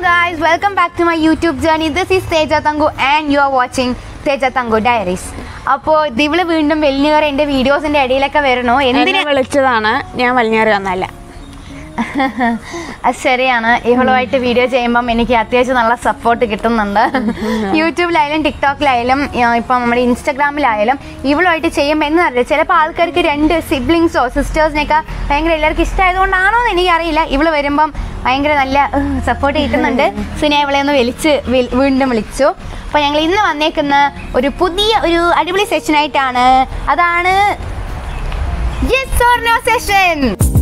guys, welcome back to my YouTube journey. This is Teja Tangu and you are watching Teja Tangu Diaries. അപ്പോൾ ഇവള് വീണ്ടും വെല്ലുകയറി എൻ്റെ വീഡിയോസിൻ്റെ ഇടയിലൊക്കെ വരണോ എന്നെ എന്തിനാ വിളിച്ചതാണ് ഞാൻ വലിഞ്ഞേറി വന്നല്ല അത് ശരിയാണ് ഇവളുമായിട്ട് വീഡിയോ ചെയ്യുമ്പം എനിക്ക് അത്യാവശ്യം നല്ല സപ്പോർട്ട് കിട്ടുന്നുണ്ട് യൂട്യൂബിലായാലും ടിക്ടോക്കിലായാലും ആ, ഇപ്പം നമ്മുടെ ഇൻസ്റ്റഗ്രാമിലായാലും ഇവളുമായിട്ട് ചെയ്യുമ്പോൾ എന്ന് അറിയില്ല ചിലപ്പോൾ ആൾക്കാർക്ക് രണ്ട് സിബ്ലിങ്സോ സിസ്റ്റേഴ്സിനെയൊക്കെ ഭയങ്കര എല്ലാവർക്കും ഇഷ്ടമായതുകൊണ്ടാണോ എന്ന് എനിക്കറിയില്ല ഇവള് വരുമ്പം ഭയങ്കര നല്ല സപ്പോർട്ട് കിട്ടുന്നുണ്ട് സോ ഞാൻ ഇവളെ ഒന്ന് വിളിച്ച് വി- വീണ്ടും വിളിച്ചു അപ്പോൾ ഞങ്ങൾ ഇന്ന് വന്നേക്കുന്ന ഒരു പുതിയ ഒരു അടിപൊളി സെഷനായിട്ടാണ് അതാണ് യെസ് ഓർ നോ സെഷൻ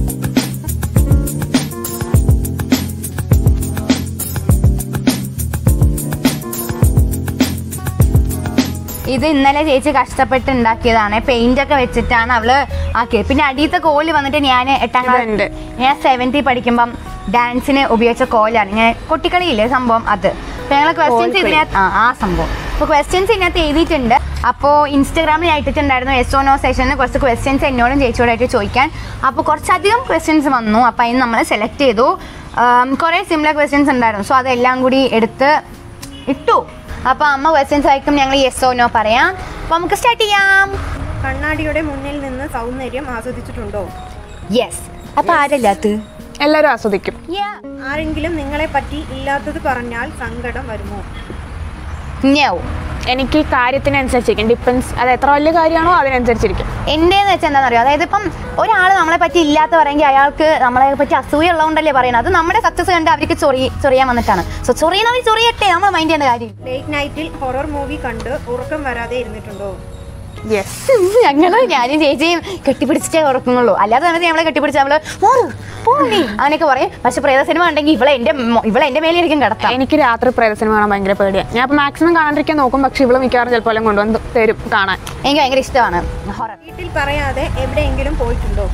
ഇത് ഇന്നലെ ചേച്ചി കഷ്ടപ്പെട്ട് ഉണ്ടാക്കിയതാണ് പെയിന്റ് ഒക്കെ വെച്ചിട്ടാണ് അവള് ആക്കിയത് പിന്നെ അടിയത്തെ കോല് വന്നിട്ട് ഞാൻ എട്ടാം ക്ലാസ് ഇതുണ്ട്. ഞാൻ സെവൻത്തി പഠിക്കുമ്പം ഡാൻസിന് ഉപയോഗിച്ച കോലാണ് ഞാൻ കൊട്ടിക്കളിയില്ലേ സംഭവം അത് അപ്പൊ ഞങ്ങൾ ക്വസ്റ്റ്യൻസ് കോൽക്കളി. ഇതിനകത്ത് ആ ആ സംഭവം അപ്പോൾ ക്വസ്റ്റ്യൻസ് ഇതിനകത്ത് എഴുതിയിട്ടുണ്ട് അപ്പോൾ ഇൻസ്റ്റാഗ്രാമിൽ അയച്ചിട്ടുണ്ടായിരുന്നു എസ് ഓ നോ സെഷനിൽ കുറച്ച് ക്വസ്റ്റ്യൻസ് എന്നോടും ചേച്ചിയോടായിട്ട് ചോദിക്കാൻ അപ്പോൾ കുറച്ചധികം ക്വസ്റ്റ്യൻസ് വന്നു അപ്പോൾ അതിന് നമ്മൾ സെലക്ട് ചെയ്തു കുറേ സിമിലർ ക്വസ്റ്റ്യൻസ് ഉണ്ടായിരുന്നു സോ അതെല്ലാം കൂടി എടുത്ത് ഇട്ടു അപ്പോൾ അമ്മ ക്വസ്റ്റ്യൻസ് ആയിരിക്കും ഞങ്ങൾ യെസ് ഓ നോ പറയാം അപ്പോൾ നമുക്ക് സ്റ്റാർട്ട് ചെയ്യാം കണ്ണാടിയുടെ മുന്നിൽ നിന്ന് സൗന്ദര്യം ആസ്വദിച്ചിട്ടുണ്ടോ യെസ് അപ്പോൾ ആരല്ലാത്ത എല്ലാവരും ആസ്വദിക്കും ആരെങ്കിലും നിങ്ങളെ പറ്റി ഇല്ലാത്തത് പറഞ്ഞാൽ സങ്കടം വരുമോ ഞോ എനിക്ക് കാര്യത്തിനനുസരിച്ചിരിക്കും ഡിപ്പെൻസ് അത് എത്ര വലിയ കാര്യമാണോ അതിനനുസരിച്ചിരിക്കും എൻ്റെന്ന് വെച്ചാൽ എന്താണെന്ന് അറിയോ അതായത് ഇപ്പം ഒരാൾ നമ്മളെ പറ്റി ഇല്ലാത്ത പറയുമെങ്കിൽ അയാൾക്ക് നമ്മളെ പറ്റി അസൂയ ഉള്ളതുകൊണ്ടല്ലേ പറയുന്നത് അത് നമ്മുടെ സക്സസ് കണ്ട് അവർക്ക് ചൊറി ചൊറിയാൻ വന്നിട്ടാണ് സോ ചൊറിയുന്നവർ ചൊറിയട്ടെ നമ്മൾ മൈൻഡ് ചെയ്യേണ്ട കാര്യം ലേറ്റ് നൈറ്റിൽ ഹൊറർ മൂവി കണ്ട് ഉറക്കം വരാതെ ഇരുന്നിട്ടുണ്ടോ യെസ് ഞങ്ങള് ഞാനും ചേച്ചിയും കെട്ടിപ്പിടിച്ചിട്ടേ ഉറക്കുന്നുള്ളൂ അല്ലാതെ സമയത്ത് നമ്മളെ കെട്ടിപ്പിടിച്ച് നമ്മള് "മോറ്, പോണി" അങ്ങനെയൊക്കെ പറയും പക്ഷെ പ്രേത സിനിമ ഉണ്ടെങ്കിൽ ഇവളെ എന്റെ മൊ- ഇവളെ എന്റെ മേലെയായിരിക്കും കിടത്താം എനിക്ക് രാത്രി പ്രേതസിന് കാണാൻ ഭയങ്കര പേടിയാണ് ഞാൻ ഇപ്പൊ മാക്സിമം കാണാണ്ടിരിക്കാൻ നോക്കും പക്ഷെ ഇവിടെ മിക്കവാറും ചിലപ്പോൾ എല്ലാം കൊണ്ടുവന്ന് തരും കാണാൻ എനിക്ക് ഭയങ്കര ഇഷ്ടമാണ് ഹൊറർ വീട്ടിൽ പറയാതെ എവിടെയെങ്കിലും പോയിട്ടുണ്ടോ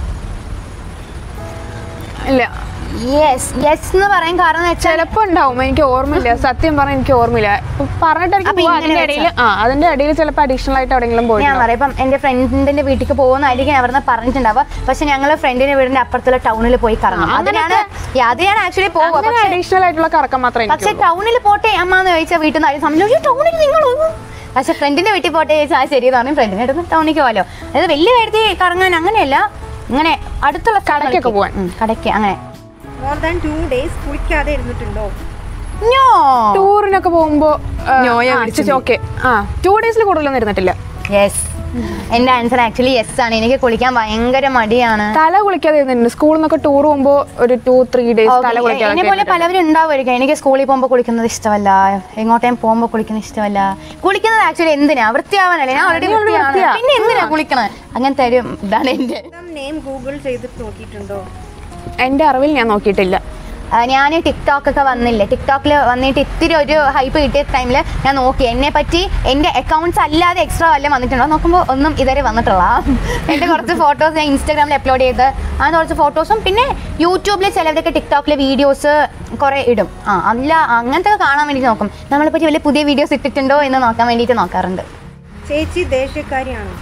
ഇല്ല യെസ് യെസ് എന്ന് പറയാൻ കാരണം എന്ന് വെച്ചാൽ ചിലപ്പോൾ ഉണ്ടാവും എനിക്ക് ഓർമ്മയില്ല സത്യം പറഞ്ഞാൽ എനിക്ക് ഓർമ്മയില്ല ഇപ്പൊ പറഞ്ഞിട്ടായിരിക്കും അപ്പൊ പോവാ. ഇങ്ങനെ അതിന്റെ ഇടയിൽ ആ അതിന്റെ ഇടയിൽ ചിലപ്പോൾ അഡീഷണൽ ആയിട്ട് എവിടെയെങ്കിലും ഞാൻ പോയിട്ടുണ്ടാവും പറയാം ഇപ്പം എന്റെ ഫ്രണ്ടിന്റെ വീട്ടിലേക്ക് പോകുന്നതായിരിക്കും അവിടുന്ന് പറഞ്ഞിട്ടുണ്ടാവുക പക്ഷെ ഞങ്ങൾ ഫ്രണ്ടിന്റെ വീടിന്റെ അപ്പുറത്തുള്ള ടൗണിൽ പോയി കറങ്ങും ആ, അതിനാണ് അതിനാണ് ആക്ച്വലി പോവുക അങ്ങനെ പക്ഷെ അഡീഷണൽ ആയിട്ടുള്ള കറക്കം മാത്രമേ പക്ഷെ എനിക്ക് ടൗണിൽ പോട്ടെ അമ്മ എന്ന് ചോദിച്ചാൽ വീട്ടിൽ നിന്ന് ആരും സംശയം ടൗണിൽ നിങ്ങൾ പക്ഷെ ഫ്രണ്ടിന്റെ വീട്ടിൽ പോട്ടെ ചോദിച്ചാൽ ആ ശരി പറഞ്ഞു ഫ്രണ്ടിന്റെ അടുത്ത് ടൗണിലേക്ക് പോകാലോ അതായത് വലിയ കാര്യത്തിൽ കറങ്ങാൻ അങ്ങനെയല്ല ഇങ്ങനെ അടുത്തുള്ള കടയ്ക്കൊക്കെ സ്ഥലങ്ങളിലേക്ക്. പോവാൻ. ഉം, കടയ്ക്ക് അങ്ങനെ മോർ ദാൻ ടു ഡേയ്സ് കുളിക്കാതെ ഇരുന്നിട്ടുണ്ടോ ഞോ ടൂറിനൊക്കെ പോകുമ്പോ നോയ പിടിച്ചു ഓക്കെ ആ ടു ഡേയ്സിൽ കൂടുതലൊന്നും ഇരുന്നിട്ടില്ല യെസ് എന്റെ ആൻസർ ആക്ച്വലി യെസ് ആണ് എനിക്ക് കുളിക്കാൻ ഭയങ്കര മടിയാണ് തല കുളിക്കാതെ ഇരുന്നിട്ടുണ്ട് സ്കൂളിൽ നിന്നൊക്കെ ടൂർ പോകുമ്പോ ഒരു ടു ത്രീ ഡേയ്സ് തല Okay, കുളിക്കാതെ എന്നെ പോലെ പലവരും ഉണ്ടാവുമായിരിക്കും എനിക്ക് സ്കൂളിൽ പോകുമ്പോൾ കുളിക്കുന്നത് ഇഷ്ടമല്ല എങ്ങോട്ടേം പോകുമ്പോൾ കുളിക്കുന്നത് ഇഷ്ടമല്ല കുളിക്കുന്നത് ആക്ച്വലി എന്തിനാ വൃത്തിയാവാനല്ലേ ഞാൻ ഓൾറെഡി നീ already വൃത്തിയാണ് വൃത്തിയാ. പിന്നെ എന്തിനാ കുളിക്കണത് അങ്ങനത്തെ ഒരു ഇതാണ് എന്റെ നെയിം ഗൂഗിൾ ചെയ്തിട്ട് നോക്കിയിട്ടുണ്ടോ എന്റെ അറിവിൽ ഞാൻ നോക്കിയിട്ടില്ല ഞാൻ ടിക്ടോക്ക് ഒക്കെ വന്നില്ലേ ടിക്ടോക്കിൽ വന്നിട്ട് ഇത്തിരി ഒരു ഹൈപ്പ് കിട്ടിയ ടൈമിൽ ഞാൻ നോക്കി എന്നെ പറ്റി എൻ്റെ അക്കൗണ്ട്സ് അല്ലാതെ എക്സ്ട്രാ വല്ലതും വന്നിട്ടുണ്ടോ നോക്കുമ്പോൾ ഒന്നും ഇതുവരെ വന്നിട്ടുള്ള എൻ്റെ കുറച്ച് ഫോട്ടോസ് ഞാൻ ഇൻസ്റ്റാഗ്രാമിൽ അപ്ലോഡ് ചെയ്ത് അങ്ങനെ കുറച്ച് ഫോട്ടോസും പിന്നെ യൂട്യൂബിൽ ചിലവരൊക്കെ ടിക്ടോക്കിൽ വീഡിയോസ് കുറേ ഇടും ആ അല്ല അങ്ങനത്തെ കാണാൻ വേണ്ടി നോക്കും നമ്മളെ പറ്റി വലിയ പുതിയ വീഡിയോസ് ഇട്ടിട്ടുണ്ടോ എന്ന് നോക്കാൻ വേണ്ടിയിട്ട് നോക്കാറുണ്ട് ചേച്ചി ദേഷ്യക്കാരിയാണോ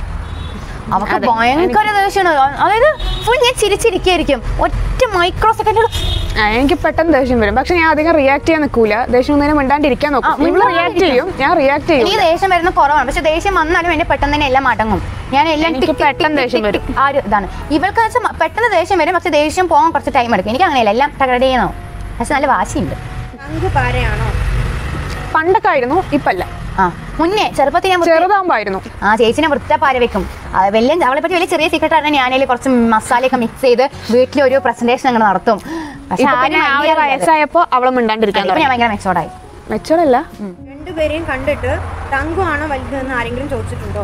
അവർക്ക് അതെ, ഭയങ്കര ദേഷ്യമാണ് അതായത് ഫുൾ ഞാൻ ചിരിച്ചിരിക്കുകയായിരിക്കും ഒറ്റ മൈക്രോ സെക്കൻഡ് ആ, എനിക്ക് പെട്ടെന്ന് ദേഷ്യം വരും പക്ഷെ ഞാൻ അധികം റിയാക്ട് ചെയ്യാൻ നിൽക്കൂല ദേഷ്യം ഒന്നിനെ മിണ്ടാണ്ടിരിക്കാൻ ആ, നോക്കും ഇവിടെ റിയാക്ട് മിണ്ടാണ്ടിരിക്കും. ചെയ്യും ഞാൻ റിയാക്ട് ചെയ്യും എനിക്ക് ദേഷ്യം വരുന്ന കുറവാണ് പക്ഷെ ദേഷ്യം വന്നാലും എന്നെ പെട്ടെന്ന് തന്നെ എല്ലാം അടങ്ങും ഞാൻ എല്ലാം എനിക്ക് ടിക്ക് ടിക്ക് പെട്ടെന്ന് ടിക്ക് ദേഷ്യം ടിക്ക് ആ ഒരു ഇതാണ് ഇവൾക്ക് വെച്ചാൽ പെട്ടെന്ന് ദേഷ്യം വരും പക്ഷെ ദേഷ്യം പോകാൻ കുറച്ച് ടൈം എടുക്കും എനിക്ക് അങ്ങനെയല്ല എല്ലാം തകട ചെയ്യണോ പക്ഷെ നല്ല വാശിയുണ്ട് തങ്കു പാരയാണോ പണ്ടൊക്കെ ആയിരുന്നു ഇപ്പല്ല ആ മുന്നേ ചെറുപ്പത്തിൽ ഞാൻ വൃത്തി- ചെറുതാകുമ്പോ ആയിരുന്നു ആ ചേച്ചിനെ വൃത്ത പാര വെക്കും ആ, വലിയ അവളെ പറ്റി വലിയ ചെറിയ സീക്രട്ട് ആണ് ഞാനതിൽ കുറച്ച് മസാലയൊക്കെ മിക്സ് ചെയ്ത് വീട്ടിൽ ഒരു പ്രസന്റേഷൻ അങ്ങനെ നടത്തും പക്ഷെ ഇപ്പൊ പിന്നെ ആ ഒരു വയസ്സായപ്പോ അവളെ മിണ്ടാണ്ടിരിക്കാൻ ഇപ്പൊ ഞാൻ തുടങ്ങി ഭയങ്കര മെച്ചോർഡായി മെച്ചോടല്ല രണ്ടുപേരെയും കണ്ടിട്ട് തങ്കു ആണോ വലുതെന്ന് ആരെങ്കിലും ചോദിച്ചിട്ടുണ്ടോ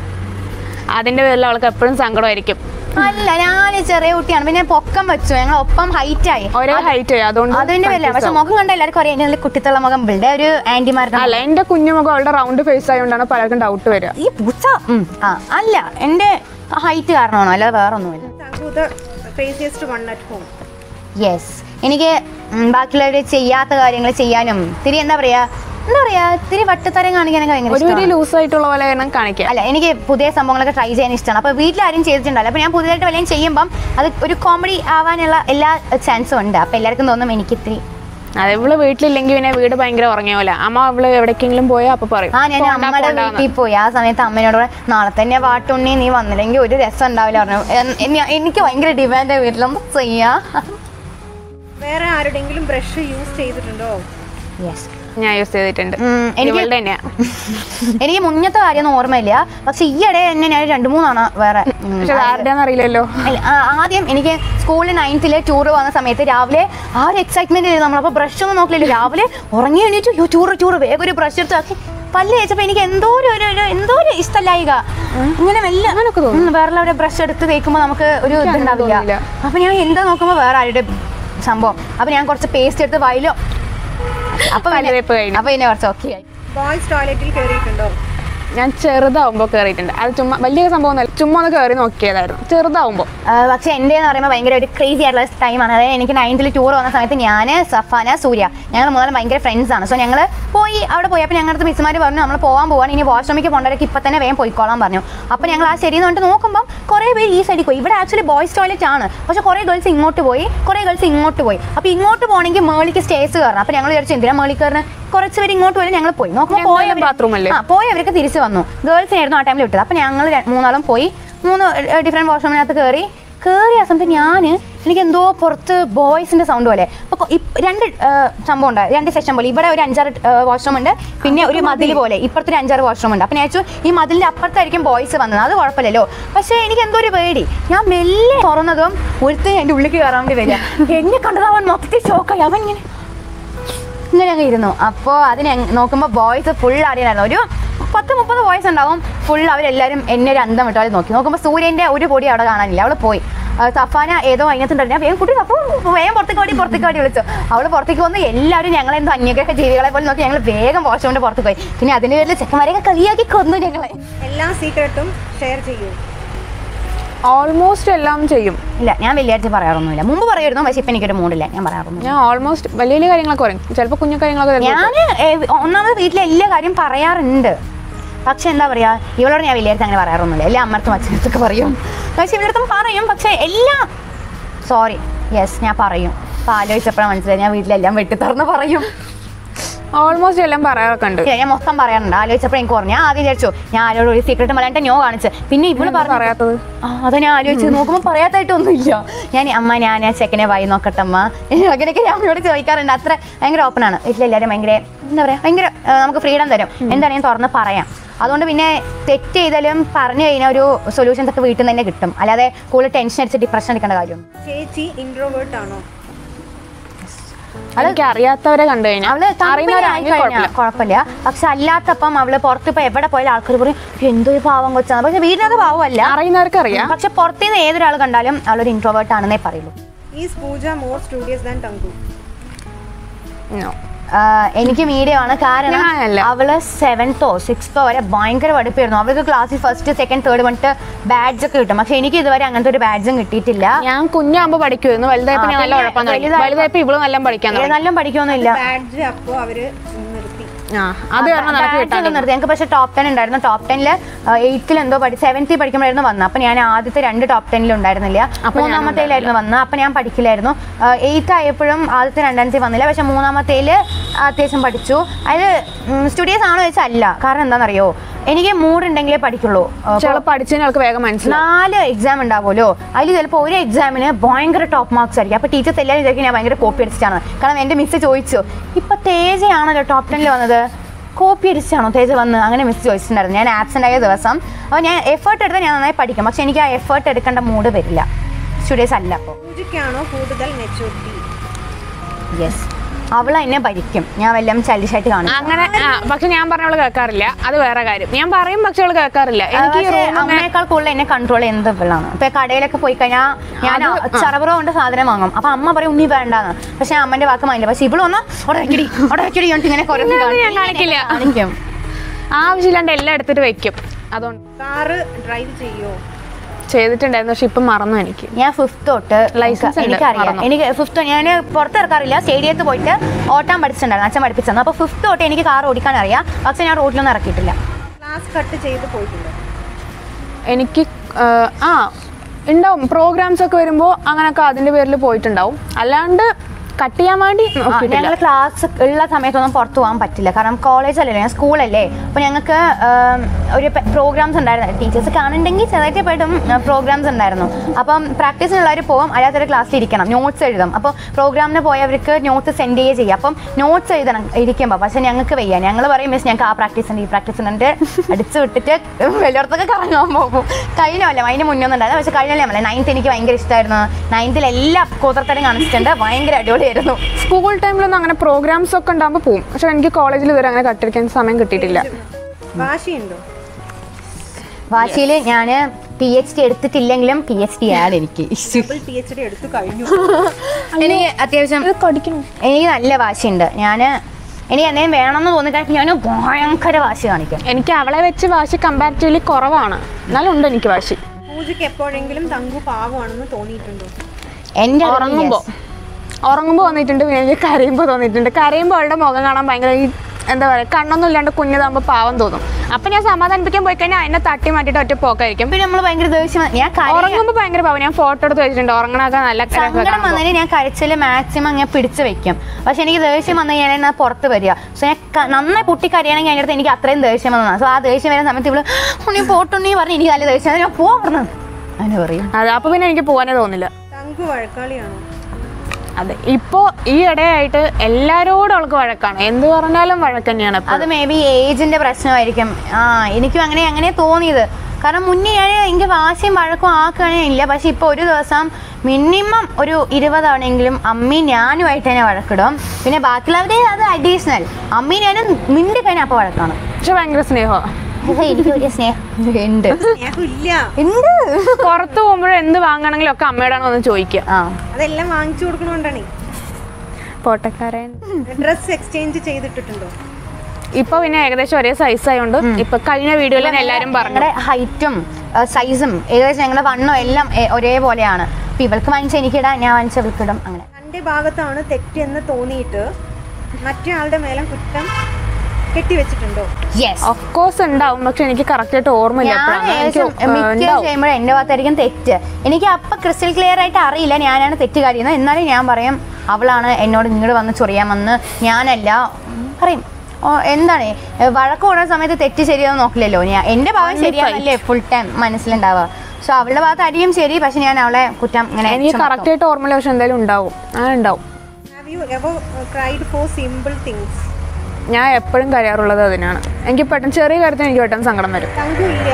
അതിന്റെ പേരിൽ അവൾക്ക് എപ്പോഴും സങ്കടമായിരിക്കും അല്ല ഞാൻ ചെറിയ കുട്ടിയാണ് പിന്നെ പൊക്കം വെച്ചു ഞങ്ങൾ ഒപ്പം ഹൈറ്റ് ആയി ഒരേ ഹൈറ്റ് അതുകൊണ്ട് അതിന്റെ പേരില്ല പക്ഷെ confuse ആവും. മുഖം കണ്ട എല്ലാവർക്കും അറിയാം എന്റെ കുട്ടിത്തുള്ള മുഖം ഇവിടെ ഒരു ആന്റിമാരുടെ അല്ല എന്റെ കുഞ്ഞുമുഖം അവളുടെ റൗണ്ട് ഫേസ് ആയതുകൊണ്ടാണ് പലർക്കും ഡൗട്ട് വരിക ഈ പൂച്ച ഉം, ആ അല്ല എന്റെ ഹൈറ്റ് കാരണമാണോ അല്ലാതെ വേറെ ഒന്നുമില്ല Thanku the craziest one at home yes എനിക്ക് ഉം, ബാക്കിയുള്ളവർ ചെയ്യാത്ത കാര്യങ്ങൾ ചെയ്യാനും തിരി എന്താ പറയാ എന്താ പറയാ തിരി വട്ടത്തരം കാണിക്കാനൊക്കെ ഭയങ്കര ഒരു ഇഷ്ടമാണ്. ഒരു ലൂസ് ആയിട്ടുള്ള പോലെ വേണം കാണിക്കാൻ അല്ല എനിക്ക് പുതിയ സംഭവങ്ങളൊക്കെ ട്രൈ ചെയ്യാൻ ഇഷ്ടമാണ് അപ്പോൾ വീട്ടിലാരും ചെയ്തിട്ടുണ്ടല്ലോ അപ്പോൾ ഞാൻ പുതിയതായിട്ട് വല്ലതും ചെയ്യുമ്പം അത് ഒരു കോമഡി ആവാനുള്ള എല്ലാ ചാൻസും ഉണ്ട് അപ്പോൾ എല്ലാവർക്കും തോന്നും എനിക്ക് ഇത്തിരി അതെ ഇവള് വീട്ടിലില്ലെങ്കിൽ പിന്നെ വീട് ഭയങ്കര ഉറങ്ങിയ പോലെ അമ്മ അവള് എവിടേക്കെങ്കിലും പോയാൽ അപ്പൊ പറയും ആ ഞാൻ പോണ്ട, അമ്മയുടെ പോണ്ടാന്ന്. വീട്ടിൽ പോയി ആ സമയത്ത് അമ്മേനോട് പറഞ്ഞു, നാളെ തന്നെ വാട്ടുണ്ണി നീ വന്നില്ലെങ്കിൽ ഒരു രസം ഉണ്ടാവില്ല പറഞ്ഞു എൻ- എനി- എനിക്ക് ഭയങ്കര ഡിമാൻഡ് വീട്ടിലൊന്നും ചെയ്യാ വേറെ ആരുടെങ്കിലും ബ്രഷ് യൂസ് ചെയ്തിട്ടുണ്ടോ യെസ് ഞാൻ യൂസ് ചെയ്തിട്ടുണ്ട് ഉം, എനിക്ക് ഇവളുടെ തന്നെയാ എനിക്ക് മുന്നത്തെ കാര്യമൊന്നും ഓർമ്മയില്ല പക്ഷെ ഈയിടെ തന്നെ ഞാൻ രണ്ട് മൂന്നാണ് വേറെ ഉം, പക്ഷെ അത് ആരുടെയാന്ന് അറിയില്ലല്ലോ അല്ല, ആ, ആദ്യം എനിക്ക് സ്കൂളിൽ നയൻത്തില് ടൂർ പോകുന്ന സമയത്ത് രാവിലെ ആ ഒരു എക്സൈറ്റ്മെന്റ് നമ്മളപ്പോൾ ബ്രഷ് ഒന്നും നോക്കില്ല രാവിലെ ഉറങ്ങി എണീറ്റു യോ ടൂർ ടൂർ വേഗം ഒരു ബ്രഷ് എടുത്ത് ആക്കി പല്ല് തേച്ചപ്പോ എനിക്ക് എന്തോ ഒരു ഒരു- ഒരു എന്തോ ഒരു ഇഷ്ടമല്ലായിക ഇങ്ങനെ മെല്ലെ അങ്ങനൊക്കെ തോന്നും. ഉം, വേറെ ബ്രഷ് എടുത്ത് തേക്കുമ്പോൾ നമുക്ക് ഒരു അങ്ങനെ ഇതുണ്ടാവില്ല തോന്നില്ല. അപ്പൊ ഞാൻ എന്താ നോക്കുമ്പോൾ വേറെ ആരുടെ സംഭവം അപ്പൊ ഞാൻ കുറച്ച് പേസ്റ്റ് എടുത്ത് വയലോ അപ്പൊ പിന്നെ- പല്ലുതേപ്പ് കഴിഞ്ഞു. അപ്പൊ പിന്നെ കുറച്ച് ഓക്കെ ആയി ബോയ്സ് ടോയ്ലറ്റിൽ കയറിയിട്ടുണ്ടോ ഞാൻ ചെറുതാവുമ്പോൾ കയറിയിട്ടുണ്ട് അത് ചുമ്മാ വലിയ സംഭവം ഒന്നുമല്ല ചുമ്മാ ഒന്ന് കയറി നോക്കിയതായിരുന്നു ചെറുതാവുമ്പോൾ ആ, പക്ഷെ എൻ്റെ എന്ന് പറയുമ്പോൾ ഭയങ്കര ഒരു ക്രേസി ആയിട്ടുള്ള ടൈമാണ് അതായത് എനിക്ക് നയൻത്തിൽ ടൂർ വന്ന സമയത്ത് ഞാൻ സഫാന സൂര്യ ഞങ്ങൾ മൂന്നാലും ഭയങ്കര ഫ്രണ്ട്സ് ആണ് സോ ഞങ്ങൾ പോയി അവിടെ പോയി അപ്പോൾ ഞങ്ങളുടെ മിസ്സുമാർ പറഞ്ഞു നമ്മൾ പോകാൻ പോവാണ് ഇനി വാഷ്റൂമിലേക്ക് പോകേണ്ടവർക്ക് ഇപ്പം തന്നെ വേഗം പോയിക്കോളാൻ പറഞ്ഞു അപ്പോൾ ഞങ്ങൾ ആ ശരി എന്ന് പറഞ്ഞിട്ട് നോക്കുമ്പോൾ കുറേ പേര് ഈ സൈഡിൽ പോയി ഇവിടെ ആക്ച്വലി ബോയ്സ് ടോയ്ലറ്റ് ആണ് പക്ഷെ കുറേ ഗേൾസ് ഇങ്ങോട്ട് പോയി കുറേ ഗേൾസ് ഇങ്ങോട്ട് പോയി അപ്പോൾ ഇങ്ങോട്ട് പോകണമെങ്കിൽ മേളിക്ക് സ്റ്റേസ് കയറണം അപ്പോൾ ഞങ്ങൾ വിചാരിച്ചു എന്തിനാ മേളിൽ കയറുന്നത് കുറച്ച് പേര് ഇങ്ങോട്ട് പോയി ഞങ്ങൾ പോയി നോക്കുമ്പോൾ എന്തായാലും പോയ bathroom അല്ലേ? ആ പോയവരൊക്കെ തിരിച്ച് വന്നു ഗേൾസിനായിരുന്നു ആ ടൈമിൽ വിട്ടത് അപ്പം ഞങ്ങൾ മൂന്നാളും പോയി മൂന്ന് ഡിഫറെൻറ്റ് വാഷ്റൂമിനകത്ത് കയറി കയറിയ ആ സമയത്ത് ഞാൻ എനിക്ക് എന്തോ പുറത്ത് ബോയ്സിന്റെ സൗണ്ട് പോലെ അപ്പോൾ രണ്ട് ആ, സംഭവം ഉണ്ട് രണ്ട് സെഷൻ പോലെ ഇവിടെ ഒരു അഞ്ചാറ് വാഷ്റൂം ഉണ്ട് പിന്നെ ഒരു മതിൽ പോലെ ഇപ്പുറത്തെ ഒരു അഞ്ചാറ് വാഷ്റൂം ഉണ്ട് അപ്പം ഞാൻ വെച്ചു ഈ മതിലിന്റെ അപ്പുറത്തായിരിക്കും ബോയ്സ് വന്നത് അത് കുഴപ്പമില്ലല്ലോ പക്ഷേ എനിക്ക് എന്തോ ഒരു പേടി ഞാൻ മെല്ലെ തുറന്നതും ഒരുത്തൻ എൻ്റെ ഉള്ളിലേക്ക് കയറാൻ വേണ്ടി വരിക എന്നെ കണ്ടത് അവൻ മൊത്തത്തിൽ ഷോക്കായി അവൻ ഇങ്ങനെ ഇങ്ങനെ അങ്ങ് ഇരുന്നു അപ്പോൾ അതിന് നോക്കുമ്പോൾ ബോയ്സ് ഫുൾ അറിയാമായിരുന്നു ഒരു പത്ത് മുപ്പത് ബോയ്സ് ഉണ്ടാവും ഫുൾ അവരെല്ലാവരും എന്നെ ഒരു അന്തം വിട്ടാൽ നോക്കി നോക്കുമ്പോൾ സൂര്യൻ്റെ ഒരു പൊടി അവിടെ കാണാനില്ല അവൾ പോയി ആ, സഫാന ഏതോ അതിനകത്തുണ്ടായിരുന്നു ഞാൻ വേഗം കുട്ടി അപ്പോൾ വേഗം പുറത്തേക്ക് ഓടി പുറത്തേക്ക് ഓടി വിളിച്ചു അവൾ പുറത്തേക്ക് വന്ന് എല്ലാവരും ഞങ്ങളെന്തോ അന്യഗ്രഹ ജീവികളെ പോലെ നോക്കി ഞങ്ങൾ വേഗം വാഷ്റൂമിൻ്റെ പുറത്തേക്ക് പോയി പിന്നെ അതിൻ്റെ പേരിൽ ചെക്കന്മാരെയൊക്കെ കളിയാക്കി കൊന്നു ഞങ്ങളെ എല്ലാ സീക്രട്ടും ഷെയർ ചെയ്യൂ ഓൾമോസ്റ്റ് എല്ലാം ചെയ്യും ഇല്ല ഞാൻ വെള്ളിയാഴ്ച പറയാറൊന്നുമില്ല മുമ്പ് പറയായിരുന്നു പക്ഷേ ഇപ്പം എനിക്കൊരു മൂടില്ല ഞാൻ പറയാറൊന്നുമില്ല ഞാൻ ഓൾമോസ്റ്റ് വലിയ വലിയ കാര്യങ്ങളൊക്കെ പറയും ചിലപ്പോൾ കുഞ്ഞു കാര്യങ്ങളൊക്കെ ചിലപ്പോ ഞാൻ ഒന്നാമത് വീട്ടിലെ എല്ലാ കാര്യം പറയാറുണ്ട് പക്ഷെ എന്താ പറയാ ഇവളോട് ഞാൻ വലിയ അങ്ങനെ പറയാറൊന്നുമില്ല എല്ലാ അമ്മർത്തും അച്ഛനടുത്തൊക്കെ പറയും പക്ഷെ ഇവരടുത്തും പറയും പക്ഷെ എല്ലാം സോറി യെസ് ഞാൻ പറയും അപ്പൊ ആലോചിച്ചപ്പോഴാണ് മനസ്സിലായി ഞാൻ വീട്ടിലെല്ലാം വെട്ടി തുറന്ന് പറയും ഓൾമോസ്റ്റ് എല്ലാം പറയാറൊക്കെ ഉണ്ട് ഇല്ല ഞാൻ മൊത്തം പറയാറുണ്ട് ആലോചിച്ചപ്പോൾ എനിക്ക് ഓർമ്മ ഞാൻ ആദ്യം വിചാരിച്ചു ഞാൻ ആരോട് ഒരു സീക്രട്ട് മലയാണ്ട് ഞോ കാണിച്ച് പിന്നെ ഇവള് എന്താ പറഞ്ഞു പറയാത്തത് ആ അത് ഞാൻ ആലോചിച്ച് നോക്കുമ്പോൾ പറയാത്തായിട്ടൊന്നുമില്ല ഞാൻ അമ്മ ഞാൻ ആ ചെക്കനെ വായി നോക്കട്ടെ അമ്മ അങ്ങനെയൊക്കെ ഞാൻ അമ്മയോട് ചോദിക്കാറുണ്ട് അത്ര ഭയങ്കര ഓപ്പൺ ആണ് വീട്ടിലെല്ലാവരും ഭയങ്കര എന്താ പറയുക ഭയങ്കര ആ, നമുക്ക് ഫ്രീഡം തരും എന്താണ് ഞാൻ തുറന്ന് പറയാം അതുകൊണ്ട് പിന്നെ തെറ്റ് ചെയ്താലും പറഞ്ഞു കഴിഞ്ഞാൽ ഒരു സൊല്യൂഷൻസ് ഒക്കെ വീട്ടിൽ നിന്ന് തന്നെ കിട്ടും അല്ലാതെ കൂടുതൽ ടെൻഷൻ അടിച്ച് ഡിപ്രഷൻ അടിക്കേണ്ട കാര്യമൊന്നും ചേച്ചി ഇൻട്രോവേർട്ട് ആണോ അതൊക്കെ അറിയാത്തവരെ കണ്ടു കഴിഞ്ഞാൽ അവള് അറിയുന്നവരാണെങ്കിൽ കുഴപ്പമില്ല കുഴപ്പമില്ല പക്ഷെ അല്ലാത്തപ്പം അവള് പുറത്ത് ഇപ്പൊ എവിടെ പോയാലും ആൾക്കാർ പറയും എന്തോ ഒരു പാവം കൊച്ചാണ് പക്ഷെ വീടിനകത്ത് പാവമല്ല അറിയുന്നവർക്ക് അറിയാം പക്ഷെ പുറത്തുനിന്ന് ഏതൊരാൾ കണ്ടാലും അവളൊരു ഇൻട്രോവേർട്ട് ആണെന്നേ പറയുള്ളൂ is Pooja more studious than Thanku No. ആഹ് എനിക്ക് മീഡിയ ആണ് കാരണം ഞാനല്ല. അവള് സെവൻത്തോ സിക്സ്തോ വരെ ഭയങ്കര പഠിപ്പായിരുന്നു അവൾക്ക് ക്ലാസ്സിൽ ഫസ്റ്റ് സെക്കൻഡ് തേർഡ് പറഞ്ഞിട്ട് ബാഡ്ജ് ഒക്കെ കിട്ടും പക്ഷെ എനിക്ക് ഇതുവരെ അങ്ങനത്തെ ഒരു ബാഡ്ജും കിട്ടിയിട്ടില്ല ഞാൻ കുഞ്ഞാകുമ്പോ പഠിക്കുമായിരുന്നു വലുതായപ്പോ ആ, ഞാൻ നല്ല പിന്നെ ഉഴപ്പാൻ തുടങ്ങി വലുതായപ്പോ- വലുതായപ്പോ ഇവള് നല്ല പഠിക്കാൻ തുടങ്ങി നല്ല പഠിക്കൊന്നുമില്ല ബാഡ്ജ് അപ്പോ അവര് നിർത്തി ആ അത് കാരണം നിനക്ക് ബാഡ്ജ് കിട്ടാൻ ഒന്നും നിർത്തി ഞങ്ങൾക്ക് പക്ഷേ ടോപ്പ് ടെൻ ഉണ്ടായിരുന്നു ടോപ്പ് ടെനിൽ എയ്ത്തിൽ എന്തോ പഠി സെവൻത്തിൽ പഠിക്കുമ്പോഴായിരുന്നു വന്നത് അപ്പം ഞാൻ ആദ്യത്തെ രണ്ട് ടോപ്പ് ടെനിൽ ഉണ്ടായിരുന്നില്ല അപ്പൊ ഞാൻ മൂന്നാമത്തേലായിരുന്നു വന്നത് അപ്പം ഞാൻ പഠിക്കില്ലായിരുന്നു എയ്ത്ത് ആയപ്പോഴും ആദ്യത്തെ രണ്ടാമത്തെ വന്നില്ല പക്ഷെ മൂന്നാമത്തേൽ അത്യാവശ്യം പഠിച്ചു അത് സ്റ്റുഡിയോസ് ആണോ ചോദിച്ചാൽ അല്ല കാരണം എന്താണെന്നറിയോ എനിക്ക് മൂഡ് ഉണ്ടെങ്കിലേ പഠിക്കുള്ളൂ ആ, ചില പഠിച്ചതിന് ആൾക്ക് വേഗം മനസ്സിലാവും നാല് എക്സാം ഉണ്ടാവുമല്ലോ അതിൽ ചിലപ്പോൾ ഒരു എക്സാമിന് ഭയങ്കര ടോപ്പ് മാർക്സ് ആയിരിക്കും അപ്പോൾ ടീച്ചേഴ്സ് എല്ലാവരും വിചാരിക്കും ഞാൻ ഭയങ്കര കോപ്പി അടിച്ചിട്ടാണ് കാരണം എൻ്റെ മിസ് ചോദിച്ചു ഇപ്പൊ തേജയാണല്ലോ ടോപ്പ് ടെനിൽ വന്നത് കോപ്പി അടിച്ചാണോ തേജ വന്ന് അങ്ങനെ മിസ് ചോദിച്ചിട്ടുണ്ടായിരുന്നു ഞാൻ ആബ്സെൻ്റ് ആയ ദിവസം അപ്പോൾ ഞാൻ എഫേർട്ട് എടുത്താൽ ഞാൻ നന്നായി പഠിക്കും പക്ഷെ എനിക്ക് ആ എഫേർട്ട് എടുക്കേണ്ട മൂഡ് വരില്ല സ്റ്റുഡിയോസ് അല്ല അപ്പോൾ പൂജയ്ക്കാണോ കൂടുതൽ മെച്ചൂരിറ്റി യെസ് അവൾ എന്നെ ഭരിക്കും ഞാൻ വല്ലതും ചലിഷായിട്ട് കാണും അങ്ങനെ ആ, പക്ഷെ ഞാൻ പറഞ്ഞവള് കേൾക്കാറില്ല അത് വേറെ കാര്യം ഞാൻ പറയും പക്ഷെ അവള് കേൾക്കാറില്ല എനിക്ക് ഈ പക്ഷേ room ഇങ്ങനെ- അമ്മയേക്കാൾ കൂടുതൽ എന്നെ കൺട്രോൾ ചെയ്യുന്നത് ഇവളാണ് ഇപ്പൊ കടയിലൊക്കെ പോയി കഴിഞ്ഞാൽ ഞാൻ ചറവറ കൊണ്ട് സാധനം വാങ്ങും അപ്പൊ അമ്മ പറയും ഉണ്ണി വേണ്ടാന്ന് പക്ഷെ അമ്മന്റെ വാക്ക് മാനില്ല പക്ഷെ ഇവള് വന്നാ അവിടെ വെക്കടി അവിടെ വെക്കടി എന്നിട്ട് ഇങ്ങനെ കുറേ ഇല്ലാതെ ഞാൻ കാണിക്കില്ല. കാണിക്കും ആവശ്യമില്ലാണ്ട് എല്ലാം എടുത്തിട്ട് വെക്കും അതുകൊണ്ട് കാറ് ഡ്രൈവ് ചെയ്യോ ചെയ്തിട്ടുണ്ടായിരുന്നു പക്ഷെ ഇപ്പം മറന്നു എനിക്ക് ഞാൻ ഫിഫ്ത്ത് തൊട്ട് License ഉണ്ട്, എനിക്കറിയാം മറന്നു. എനിക്ക് ഫിഫ്ത്ത് ഞാൻ പുറത്തിറക്കാറില്ല സ്റ്റേഡിയത്ത് പോയിട്ട് ഓട്ടാൻ പഠിച്ചിട്ടുണ്ടായിരുന്നു അച്ഛൻ പഠിപ്പിച്ചു അപ്പൊ ഫിഫ്ത്ത് തൊട്ട് എനിക്ക് കാർ ഓടിക്കാൻ അറിയാം പക്ഷെ ഞാൻ റോഡിലൊന്നും ഇറക്കിയിട്ടില്ല ക്ലാസ് കട്ട് ചെയ്ത് പോയിട്ടുണ്ട് എനിക്ക് ആ, ആ ഉണ്ടാവും പ്രോഗ്രാംസ് ഒക്കെ വരുമ്പോൾ അങ്ങനെയൊക്കെ അതിൻ്റെ പേരിൽ പോയിട്ടുണ്ടാവും അല്ലാണ്ട് കട്ട് ചെയ്യാൻ വേണ്ടി നോക്കിയിട്ടില്ല ഞങ്ങൾ ക്ലാസ് ഉള്ള സമയത്തൊന്നും പുറത്തു പോകാൻ പറ്റില്ല കാരണം കോളേജ് അല്ലല്ലോ ഞാൻ സ്കൂളല്ലേ അപ്പോൾ ഞങ്ങൾക്ക് ഒരു പ്രോഗ്രാംസ് ഉണ്ടായിരുന്നു ടീച്ചേഴ്സ് കാണുന്നുണ്ടെങ്കിൽ ചെറുതായിട്ട് പോയിട്ടും പ്രോഗ്രാംസ് ഉണ്ടായിരുന്നു അപ്പം പ്രാക്ടീസിനുള്ളവർ പോകും അല്ലാത്തൊരു ക്ലാസ്സിൽ ഇരിക്കണം നോട്ട്സ് എഴുതും അപ്പോൾ പ്രോഗ്രാമിന് പോയവർക്ക് നോട്ട്സ് സെൻഡ് ചെയ്യുക ചെയ്യുക അപ്പം നോട്ട്സ് എഴുതണം ഇരിക്കുമ്പോൾ പക്ഷേ ഞങ്ങൾക്ക് വയ്യ ഞങ്ങൾ പറയും മിസ് ഞങ്ങൾക്ക് ആ പ്രാക്ടീസ് ഉണ്ട് ഈ പ്രാക്ടീസ് ഉണ്ട് അടിച്ച് വിട്ടിട്ട് വലിയടത്തൊക്കെ കറങ്ങാൻ പോകും കഴിഞ്ഞ കൊല്ലം അതിന് മുന്നേ ഒന്നും ഉണ്ടായിരുന്നു പക്ഷേ കഴിഞ്ഞ കൊല്ലം അല്ലേ നയൻത്ത് എനിക്ക് ഭയങ്കര ഇഷ്ടമായിരുന്നു നയൻത്തിൽ എല്ലാ കൂത്രത്തരം കാണിച്ചിട്ടുണ്ട് ഭയങ്കര അടിപൊളിയായിരുന്നു സ്കൂൾ ടൈമിലൊന്നും അങ്ങനെ പ്രോഗ്രാംസ് ഒക്കെ ഉണ്ടാകുമ്പോൾ പോകും പക്ഷെ എനിക്ക് കോളേജിൽ ഇതുവരെ അങ്ങനെ കട്ടിരിക്കാൻ സമയം കിട്ടിയിട്ടില്ല വാശിയുണ്ടോ വാശിയിൽ ഞാൻ പി എച്ച് ഡി എടുത്തിട്ടില്ലെങ്കിലും പി എച്ച് ഡി ആണ് എനിക്ക് ഡബിൾ പി എച്ച് ഡി എടുത്തു കഴിഞ്ഞു എനിക്ക് അത്യാവശ്യം ഇത് കടിക്കണം എനിക്ക് നല്ല വാശിയുണ്ട് ഞാൻ എനിക്ക് എന്തെങ്കിലും വേണമെന്ന് തോന്നിക്കഴിഞ്ഞാൽ ഞാൻ ഭയങ്കര വാശി കാണിക്കും എനിക്ക് അവളെ വെച്ച് വാശി കമ്പാരിറ്റീവ്ലി കുറവാണ് എന്നാലും ഉണ്ട് എനിക്ക് വാശി പൂജയ്ക്ക് എപ്പോഴെങ്കിലും തങ്കു പാവമാണെന്ന് തോന്നിയിട്ടുണ്ടോ എൻ്റെ അറിവിൽ ഉറങ്ങുമ്പോൾ yes. ഉറങ്ങുമ്പോൾ തോന്നിയിട്ടുണ്ട് പിന്നെ എനിക്ക് കരയുമ്പോൾ തോന്നിയിട്ടുണ്ട് കരയുമ്പോൾ അവളുടെ മുഖം കാണാൻ ഭയങ്കര ഈ എന്താ പറയുക കണ്ണൊന്നും ഇല്ലാണ്ട് കുഞ്ഞതാകുമ്പോൾ പാവം തോന്നും അപ്പം ഞാൻ സമാധാനിപ്പിക്കാൻ പോയി കഴിഞ്ഞാൽ അതിനെ തട്ടി മാറ്റിയിട്ട് ഒറ്റ പോക്കായിരിക്കും പിന്നെ നമ്മൾ ഭയങ്കര ദേഷ്യം വന്ന് ഞാൻ കരയ- ഉറങ്ങുമ്പോൾ ഭയങ്കര പാവം ഞാൻ ഫോട്ടോ എടുത്ത് വെച്ചിട്ടുണ്ട് ഉറങ്ങണൊക്കെ നല്ല സങ്കടം വന്നതിന് ഞാൻ കരച്ചിൽ മാക്സിമം ഞാൻ പിടിച്ചു വെക്കും പക്ഷെ എനിക്ക് ദേഷ്യം വന്നു കഴിഞ്ഞാൽ ഞാൻ പുറത്ത് വരിക സോ ഞാൻ ക- നന്നായി പൊട്ടി കരയണമെങ്കിൽ അതിൻ്റെ അടുത്ത് എനിക്ക് അത്രയും ദേഷ്യം വന്നതാണ് സോ ആ ദേഷ്യം വരുന്ന സമയത്ത് ഇവള് ഉണ്ണി പോട്ടുണ്ണി പറഞ്ഞ് എനിക്ക് നല്ല ദേഷ്യം ഞാൻ പോ പറഞ്ഞു അങ്ങനെ പറയും അതെ അപ്പോൾ പിന്നെ എനിക്ക് പോകാനേ തോന്നില്ല തങ്കു വഴക്കാളിയാണോ അതെ ഇപ്പോൾ ഈ ഇടയായിട്ട് എല്ലാരോടും അവൾക്ക് വഴക്കാണ് എന്ത് പറഞ്ഞാലും വഴക്ക് തന്നെയാണ് അത് മേ ബി ഏജിന്റെ പ്രശ്നമായിരിക്കും ആ എനിക്കും അങ്ങനെ അങ്ങനെ തോന്നിയത് കാരണം മുന്നേ ഞാൻ എനിക്ക് വാശിയും വഴക്കും ആക്കുകയാണെങ്കിൽ ഇല്ല പക്ഷെ ഇപ്പോൾ ഒരു ദിവസം മിനിമം ഒരു ഇരുപതാണെങ്കിലും അമ്മി ഞാനുമായിട്ട് തന്നെ വഴക്കിടും പിന്നെ ബാക്കിയുള്ളവരെ അത് അഡീഷണൽ അമ്മി ഞാനും മിണ്ടി കഴിഞ്ഞാൽ അപ്പോൾ വഴക്കാണ് പക്ഷെ ഭയങ്കര സ്നേഹമാണ് എനിക്ക് വലിയ സ്നേഹം ഉണ്ട് സ്നേഹമില്ല ഉണ്ട് പുറത്ത് പോകുമ്പോഴും എന്ത് വാങ്ങണമെങ്കിലും ഒക്കെ അമ്മയോടാണ് ഒന്ന് ചോദിക്കുക ആ അതെല്ലാം വാങ്ങിച്ചു കൊടുക്കണോണ്ടാണേ പോട്ടക്കാരൻ ഡ്രസ് എക്സ്ചേഞ്ച് ചെയ്തിട്ടുണ്ടോ ഇപ്പൊ പിന്നെ ഏകദേശം ഒരേ സൈസ് ആയതുകൊണ്ട് ഇപ്പൊ കഴിഞ്ഞ വീഡിയോയിൽ തന്നെ എല്ലാരും പറഞ്ഞു ഞങ്ങളുടെ ഹൈറ്റും സൈസും ഏകദേശം ഞങ്ങളുടെ വണ്ണോ എല്ലാം ഏ- ഒരേപോലെയാണ് ഇപ്പം ഇവൾക്ക് വാങ്ങിച്ച എനിക്കിടാം ഞാൻ വാങ്ങിച്ച ഇവൾക്കിടും അങ്ങനെ തൻ്റെ ഭാഗത്താണ് തെറ്റെന്ന് തോന്നിയിട്ട് മറ്റേ ആളുടെ മേലെ കുറ്റം കെട്ടിവെച്ചിട്ടുണ്ടോ യെസ് ഓഫ് കോഴ്സ് ഉണ്ടാവും പക്ഷെ എനിക്ക് കറക്റ്റ് ആയിട്ട് ഓർമ്മയില്ല ഞാൻ എപ്പോഴാണ്. എനിക്ക് ഏകദേശം മിക്ക ഉണ്ടാവും. ചെയ്യുമ്പോഴും എൻ്റെ ഭാഗത്തായിരിക്കും തെറ്റ് എനിക്ക് അപ്പം ക്രിസ്റ്റൽ ക്ലിയർ ആയിട്ട് അറിയില്ല ഞാനാണ് തെറ്റുകാരിയെന്ന് എന്നാലും ഞാൻ പറയും അവളാണ് എന്നോട് ഇങ്ങോട്ട് വന്ന് ചൊറിയാൻ വന്ന് ഞാനല്ല ഉം, പറയും ഓ, എന്താണ് ഏ, വഴക്ക് കൂടുന്ന സമയത്ത് തെറ്റ് ശരിയാന്ന് നോക്കില്ലല്ലോ ഞാൻ എൻ്റെ ഭാഗം Only ശരിയാണല്ലേ ഫുൾ ടൈം മനസ്സിലുണ്ടാവുക സോ അവളുടെ ഭാഗത്ത് അരിയും ശരി പക്ഷെ ഞാൻ അവളെ കുറ്റം ഇങ്ങനെ എനിക്ക് ചുമത്തും. കറക്റ്റ് ആയിട്ട് ഓർമ്മയില്ല പക്ഷെ എന്തായാലും ഉണ്ടാവും ആ ഉണ്ടാവും have you ever cried for simple things ഞാൻ എപ്പോഴും കരയാറുള്ളത് അതിനാണ് എനിക്ക് പെട്ടെന്ന് ചെറിയ കാര്യത്തിന് എനിക്ക് പെട്ടെന്ന് സങ്കടം വരും തങ്കു ഇല്ല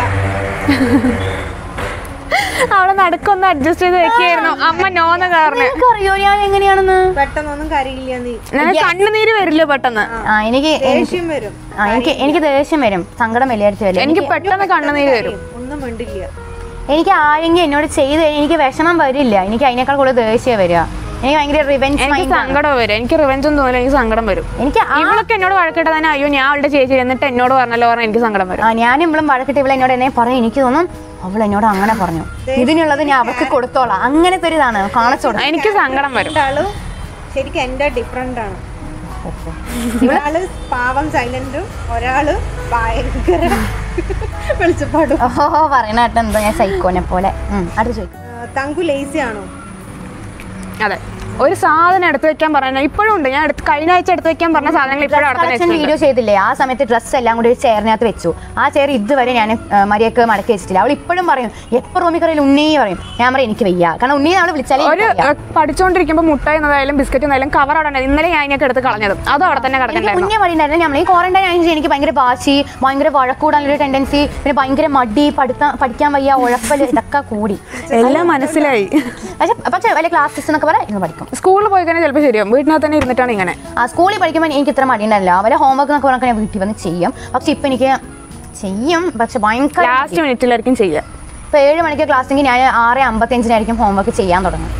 അവളെ നടുക്കൊന്ന് അഡ്ജസ്റ്റ് ചെയ്ത് വെക്കായിരുന്നു അമ്മ നോന്ന് കാരണം നിനക്കറിയോ ഞാൻ എങ്ങനെയാണെന്ന് പെട്ടെന്നൊന്നും കരയില്ല നീ ഞാൻ കണ്ണുനീര് വരില്ല പെട്ടെന്ന് ആ എനിക്ക് എനിക്ക് ദേഷ്യം വരും ആ എനിക്ക് എനിക്ക് ദേഷ്യം വരും സങ്കടം വലിയടിച്ച് വരും എനിക്ക് പെട്ടെന്ന് കണ്ണുനീര് വരും ഒന്നും മിണ്ടില്ല എനിക്ക് ആരെങ്കിലും എന്നോട് ചെയ്ത് കഴിഞ്ഞാൽ എനിക്ക് വിഷമം വരില്ല എനിക്ക് അതിനേക്കാൾ കൂടുതൽ ദേഷ്യം വരിക എനിക്ക് ഭയങ്കര റിവെഞ്ച് എനിക്ക് മൈൻഡ് സങ്കടം വരും എനിക്ക് റിവെഞ്ച് ഒന്നും തോന്നില്ല എനിക്ക് സങ്കടം വരും എനിക്ക് ആ- ഇവളൊക്കെ എന്നോട് വഴക്കിട്ട് തന്നെ അയ്യോ ഞാൻ അവളുടെ ചേച്ചി എന്നിട്ട് എന്നോട് പറഞ്ഞല്ലോ പറഞ്ഞാൽ എനിക്ക് സങ്കടം വരും ആ ഞാനും ഇവളും വഴക്കിട്ട് ഇവളെ എന്നോട് എന്നെ പറയും എനിക്ക് തോന്നും അവൾ എന്നോട് അങ്ങനെ പറഞ്ഞു ഇതിനുള്ളത് ഞാൻ അവൾക്ക് കൊടുത്തോളാം അങ്ങനത്തെ ഒരു ഇതാണ് കാണിച്ചു കൊടുക്കും എനിക്ക് സങ്കടം വരും രണ്ടാളും ശരിക്കും എൻ്റെ ഡിഫറെൻ്റ് ആണ് ഒരാള് പാവം സൈലന്റും ഒരാള് ഭയങ്കര വെളിച്ചപ്പാടും ഓഹോ പറയണ കേട്ടോ എന്തോ ഞാൻ സൈക്കോനെ പോലെ ഉം, അടുത്ത് ചോദിക്കും ആ, തങ്കു ലേസി ആണോ അതെ ഒരു സാധനം എടുത്തു വെക്കാൻ പറഞ്ഞ ഇപ്പോഴും ഉണ്ട് ഞാൻ എടുത്ത് കഴിഞ്ഞ ആഴ്ച എടുത്തു വെക്കാൻ പറഞ്ഞ സാധനങ്ങൾ ഇപ്പോഴും അവിടെ തന്നെ കളക്ഷൻ വെച്ചിട്ടുണ്ട്. വീഡിയോ ചെയ്തില്ലേ ആ സമയത്ത് ഡ്രസ്സ് എല്ലാം കൂടി ഒരു ചെയറിനകത്ത് വെച്ചു ആ ചെയർ ഇതുവരെ ഞാൻ മരിയൊക്കെ മടക്കി വെച്ചിട്ടില്ല അവൾ ഇപ്പോഴും പറയും എപ്പോൾ റൂമിൽ കറിയിൽ ഉണ്ണി പറയും ഞാൻ പറയും എനിക്ക് വയ്യ കാരണം ഉണ്ണി അവൾ വിളിച്ചാലേ ഒരു എനിക്ക് വയ്യ. ഏഹ്, പഠിച്ചുകൊണ്ടിരിക്കുമ്പോൾ മുട്ടായി എന്നതായാലും ബിസ്ക്കറ്റ് എന്നായാലും കവർ അവിടെ ഉണ്ടായിരുന്നു. ഇന്നലെ ഞാൻ ഇതിനൊക്കെ എടുത്ത് കളഞ്ഞതും അതും അവിടെ തന്നെ എനിക്ക് കിടക്കണ്ടായിരുന്നു മുന്നേ പറയുണ്ടായിരുന്നു നമ്മൾ ഈ ക്വാറന്റൈൻ ആയിട്ട് എനിക്ക് ഭയങ്കര വാശി ഭയങ്കര വഴക്കൂടാനൊരു ടെൻഡൻസി പിന്നെ ഭയങ്കര മടി പഠിത്താൻ പഠിക്കാൻ വയ്യ ഉഴപ്പല് ഇതൊക്കെ കൂടി എല്ലാം മനസ്സിലായി പക്ഷെ പക്ഷെ വല്ല ക്ലാസ്സസ് എന്നൊക്കെ പറയാം ഇന്ന് പഠിക്കും സ്കൂളിൽ പോയി കഴിഞ്ഞാൽ ചിലപ്പോൾ ശരിയാവും വീട്ടിനകത്ത് തന്നെ ഇരുന്നിട്ടാണ് ഇങ്ങനെ ആ സ്കൂളിൽ പഠിക്കുമ്പോൾ എനിക്ക് ഇത്ര മടി ഉണ്ടായില്ല അവരെ ഹോംവർക്ക് എന്നൊക്കെ പറഞ്ഞാൽ ഞാൻ വീട്ടിൽ വന്ന് ചെയ്യും പക്ഷെ ഇപ്പം എനിക്ക് ചെയ്യും പക്ഷെ ഭയങ്കര ലാസ്റ്റ് മിനിറ്റിലായിരിക്കും ചെയ്യുക ഇപ്പൊ ഏഴ് മണിക്ക് ക്ലാസ്സെങ്കിൽ ഞാൻ ആറ് അമ്പത്തഞ്ചിനായിരിക്കും ഹോംവർക്ക് ചെയ്യാൻ തുടങ്ങും